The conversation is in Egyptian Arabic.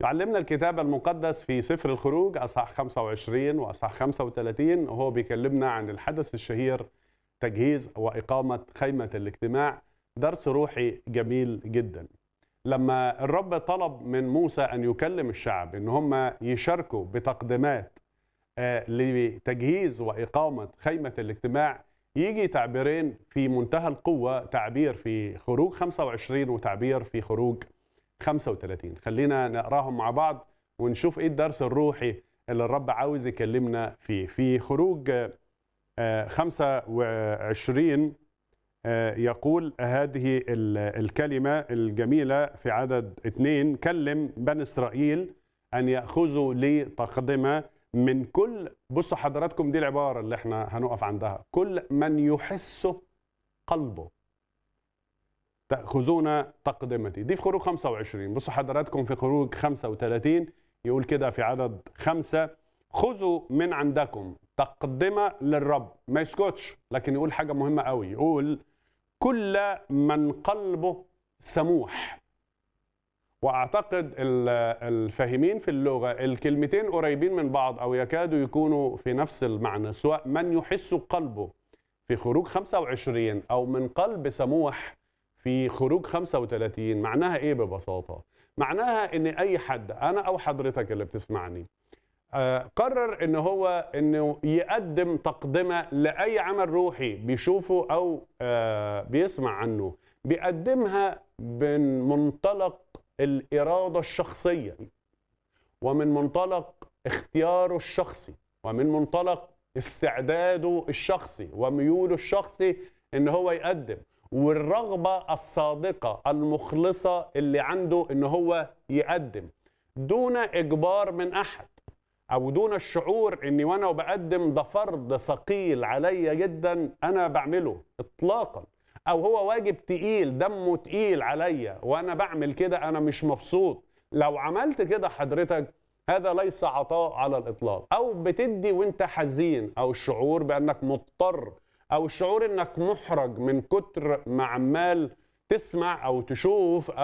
يعلمنا الكتاب المقدس في سفر الخروج اصحاح 25 واصحاح 35 وهو بيكلمنا عن الحدث الشهير تجهيز واقامه خيمه الاجتماع درس روحي جميل جدا لما الرب طلب من موسى ان يكلم الشعب ان هم يشاركوا بتقديمات آه، لتجهيز واقامه خيمه الاجتماع يجي تعبيرين في منتهى القوه تعبير في خروج 25 وتعبير في خروج 35 خلينا نقراهم مع بعض ونشوف ايه الدرس الروحي اللي الرب عاوز يكلمنا فيه في خروج آه، 25 آه، يقول هذه ال- الكلمة الجميلة في عدد اثنين كلم بني إسرائيل أن يأخذوا لي تقدمة من كل بصوا حضراتكم دي العبارة اللي احنا هنقف عندها كل من يحس قلبه تأخذون تقدمتي دي في خروج 25 بصوا حضراتكم في خروج 35 يقول كده في عدد خمسة خذوا من عندكم تقدمة للرب ما يسكتش لكن يقول حاجة مهمة قوي يقول كل من قلبه سموح واعتقد ال- الفاهمين في اللغه الكلمتين قريبين من بعض او يكادوا يكونوا في نفس المعنى سواء من يحس قلبه في خروج 25 او من قلب سموح في خروج 35 معناها ايه ببساطه معناها ان اي حد انا او حضرتك اللي بتسمعني آه، قرر ان هو انه يقدم تقدمه لاي عمل روحي بيشوفه او آه، بيسمع عنه بيقدمها من منطلق الاراده الشخصيه ومن منطلق اختياره الشخصي ومن منطلق استعداده الشخصي وميوله الشخصي ان هو يقدم والرغبه الصادقه المخلصه اللي عنده ان هو يقدم دون اجبار من احد او دون الشعور اني وانا بقدم ده فرض ثقيل عليا جدا انا بعمله اطلاقا او هو واجب تقيل دمه تقيل عليا وانا بعمل كده انا مش مبسوط لو عملت كده حضرتك هذا ليس عطاء على الاطلاق او بتدي وانت حزين او الشعور بانك مضطر او الشعور انك محرج من كتر ما عمال تسمع او تشوف